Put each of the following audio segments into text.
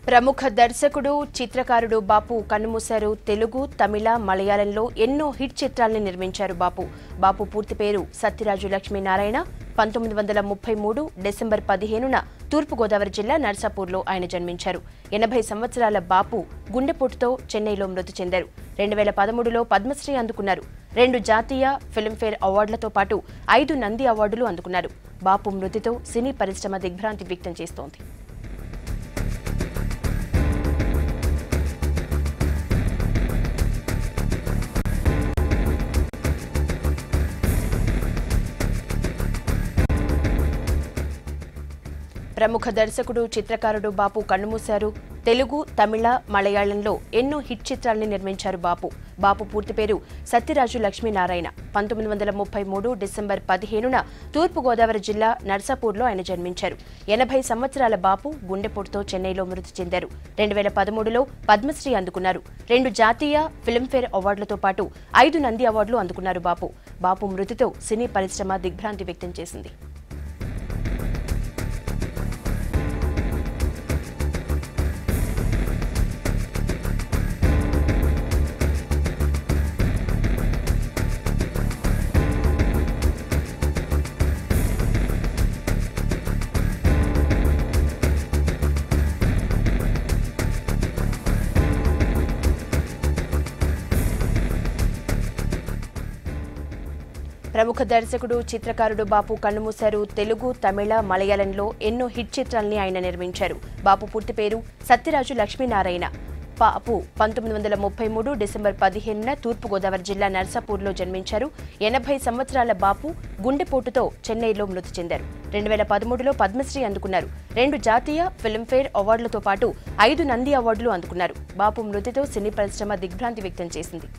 ప్రముఖ దర్శకుడు చిత్రకారుడు బాపు కన్నుమూశారు తెలుగు తమిళ మలయాళంలో ఎన్నో హిట్ చిత్రాల్ని నిర్మించారు బాపు బాపు పూర్తి పేరు సత్యరాజు లక్ష్మీనారాయణ పంతొమ్మిది వందల ముప్పై మూడు డిసెంబర్ పదిహేనున తూర్పుగోదావరి జిల్లా నర్సాపూర్లో ఆయన జన్మించారు ఎనభై సంవత్సరాల బాపు గుండెపోటుతో చెన్నైలో మృతి చెందారు రెండు వేల పదమూడులో పద్మశ్రీ అందుకున్నారు రెండు జాతీయ ఫిల్మ్ఫేర్ అవార్డులతో పాటు ఐదు నంది అవార్డులు అందుకున్నారు బాపు మృతితో సినీ పరిశ్రమ దిగ్భ్రాంతి వ్యక్తం చేస్తోంది ప్రముఖ దర్శకుడు చిత్రకారుడు బాపు కన్నుమూశారు తెలుగు తమిళ మలయాళంలో ఎన్నో హిట్ చిత్రాల్ని నిర్మించారు బాపు బాపు పూర్తి పేరు సత్యరాజు లక్ష్మీనారాయణ పంతొమ్మిది వందల ముప్పై మూడు డిసెంబర్ పదిహేనున తూర్పుగోదావరి జిల్లా నర్సాపూర్లో ఆయన జన్మించారు ఎనభై సంవత్సరాల బాపు గుండెపోటుతో చెన్నైలో మృతి చెందారు రెండు వేల పదమూడులో పద్మశ్రీ అందుకున్నారు రెండు జాతీయ ఫిల్మ్ఫేర్ అవార్డులతో పాటు ఐదు నంది అవార్డులు అందుకున్నారు బాపు బాపు మృతితో సినీ పరిశ్రమ దిగ్భ్రాంతి వ్యక్తం చేసింది ప్రముఖ దర్శకుడు చిత్రకారుడు బాపు కన్నుమూశారు తెలుగు తమిళ మలయాళంలో ఎన్నో హిట్ చిత్రాల్ని ఆయన నిర్మించారు బాపు పూర్తి పేరు సత్యరాజు లక్ష్మీనారాయణ బాపు పంతొమ్మిది వందల ముప్పై మూడు డిసెంబర్ పదిహేనున తూర్పుగోదావరి జిల్లా నర్సాపూర్లో జన్మించారు ఎనభై సంవత్సరాల బాపు గుండెపోటుతో చెన్నైలో మృతి చెందారు రెండు వేల పదమూడులో పద్మశ్రీ అందుకున్నారు రెండు జాతీయ ఫిల్మ్ఫేర్ అవార్డులతో పాటు ఐదు నంది అవార్డులు అందుకున్నారు బాపు మృతితో సినీ పరిశ్రమ దిగ్భ్రాంతి వ్యక్తం చేసింది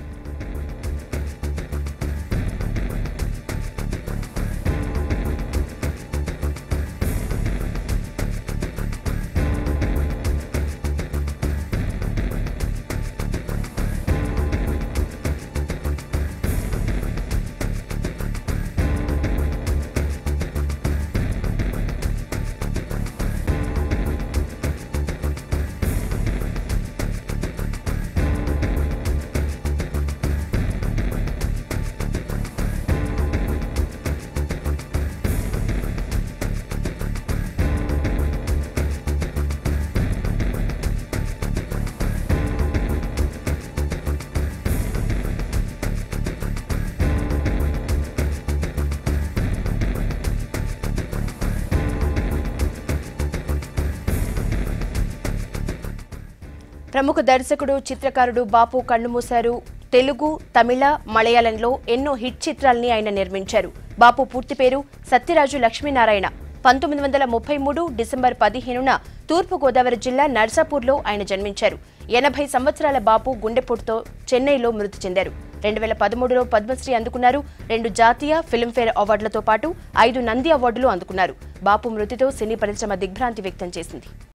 ప్రముఖ దర్శకుడు చిత్రకారుడు బాపు కన్నుమూశారు తెలుగు తమిళ మలయాళంలో ఎన్నో హిట్ చిత్రాల్ని ఆయన నిర్మించారు బాపు పూర్తి పేరు సత్యరాజు లక్ష్మీనారాయణ పంతొమ్మిది వందల ముప్పై మూడు డిసెంబర్ పదిహేనున తూర్పుగోదావరి జిల్లా నర్సాపూర్లో ఆయన జన్మించారు ఎనభై సంవత్సరాల బాపు గుండెపోటుతో చెన్నైలో మృతి చెందారు రెండు వేల పదమూడులో పద్మశ్రీ అందుకున్నారు రెండు జాతీయ ఫిల్మ్ఫేర్ అవార్డులతో పాటు ఐదు నంది అవార్డులు అందుకున్నారు బాపు మృతితో సినీ పరిశ్రమ దిగ్భ్రాంతి వ్యక్తం చేసింది